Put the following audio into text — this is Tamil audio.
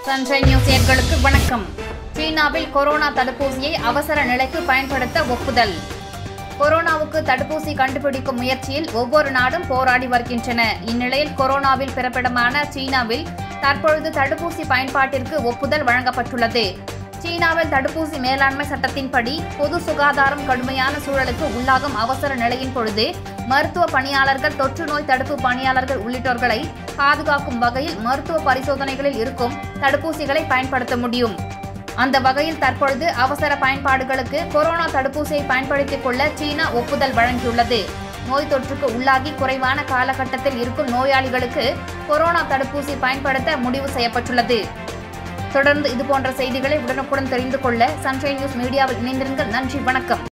சன்ஷைன் நியூஸ் நேயர்களுக்கு வணக்கம் சீனாவில் கொரோனா தடுப்பூசியை அவசர நிலைக்கு பயன்படுத்த ஒப்புதல் கொரோனாவுக்கு தடுப்பூசி கண்டுபிடிக்கும் முயற்சியில் ஒவ்வொரு நாடும் போராடி வருகின்றன இந்நிலையில் கொரோனாவில் பிறப்பிடமான சீனாவில் தற்பொழுது தடுப்பூசி பயன்பாட்டிற்கு ஒப்புதல் வழங்கப்பட்டுள்ளது சீனாவில் தடுப்பூசி மேலாண்மை சட்டத்தின்படி பொது சுகாதாரம் கடுமையான சூழலுக்கு உள்ளாகும் அவசர நிலையின் பொழுது மருத்துவ பணியாளர்கள் தொற்று நோய் தடுப்பு பணியாளர்கள் உள்ளிட்டோர்களை பாதுகாக்கும் வகையில் மருத்துவ பரிசோதனைகளில் இருக்கும் தடுப்பூசிகளை பயன்படுத்த முடியும் அந்த வகையில் தற்பொழுது அவசர பயன்பாடுகளுக்கு கொரோனா தடுப்பூசியை பயன்படுத்திக் கொள்ள சீனா ஒப்புதல் வழங்கியுள்ளது நோய் தொற்றுக்கு உள்ளாகி குறைவான காலகட்டத்தில் இருக்கும் நோயாளிகளுக்கு கொரோனா தடுப்பூசி பயன்படுத்த முடிவு செய்யப்பட்டுள்ளது தொடர்ந்து இதுபோன்ற செய்திகளை உடனுக்குடன் தெரிந்து கொள்ள சன்ஷைன் நியூஸ் மீடியாவில் இணைந்திருங்கள் நன்றி வணக்கம்